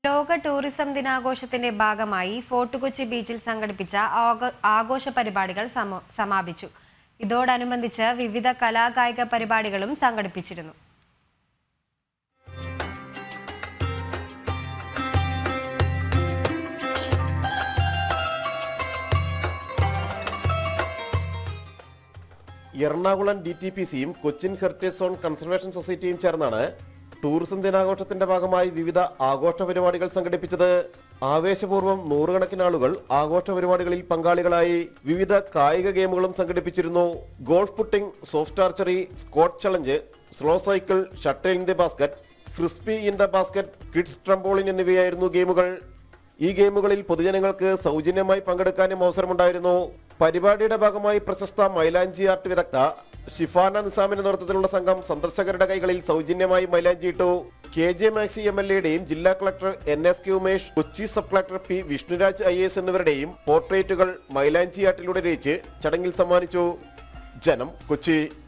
ലോക ടൂറിസം ദിനാഘോഷത്തിന്റെ ഭാഗമായി ഫോർട്ട് കൊച്ചി ബീച്ചിൽ സംഘടിപ്പിച്ച ആഘ- ആഘോഷ പരിപാടികൾ സമ- സമാപിച്ചു ഇതോടനുബന്ധിച്ച് വിവിധ കലാകായിക പരിപാടികളും സംഘടിപ്പിച്ചിരുന്നു എറണാകുളം ഡി ടി പി സിയും കൊച്ചിൻ ഹെറിറ്റേജ് സോൺ കൺസർവേഷൻ സൊസൈറ്റിയും ചേർന്നാണ് ടൂറിസം ദിനാഘോഷത്തിന്റെ ഭാഗമായി വിവിധ ആഘോഷ പരിപാടികൾ സംഘടിപ്പിച്ചത് ആവേശപൂർവ്വം നൂറുകണക്കിന് ആളുകൾ ആഘോഷ പരിപാടികളിൽ പങ്കാളികളായി വിവിധ കായിക ഗെയിമുകളും സംഘടിപ്പിച്ചിരുന്നു ഗോൾഫ് പുട്ടിംഗ് സോഫ്റ്റ് ആർച്ചറി സ്കോട്ട് challenge slow cycle shuttle in the basket frisbee in the basket kids trampoline എന്നിവയായിരുന്നു ഗെയിമുകൾ ഈ ഗെയിമുകളിൽ പൊതുജനങ്ങൾക്ക് സൗജന്യമായി പങ്കെടുക്കാനും അവസരമുണ്ടായിരുന്നു പരിപാടിയുടെ ഭാഗമായി പ്രശസ്ത മൈലാഞ്ചി ആർട്ട് വിദഗ്ധ ഷിഫാന നിസാമിന്റെ നേതൃത്വത്തിലുള്ള സംഘം സന്ദർശകരുടെ കൈകളിൽ സൗജന്യമായി മൈലാഞ്ചി ഇട്ടു K J Maxy M L എയുടെയും ജില്ലാ collector N S K Umesh Kochi sub collector P Vishnuraj I S എന്നിവരുടെയും പോർട്രേറ്റുകൾ മൈലാഞ്ചി ആർട്ടിലൂടെ രചിച്ച് ചടങ്ങിൽ സമ്മാനിച്ചു ജനം കൊച്ചി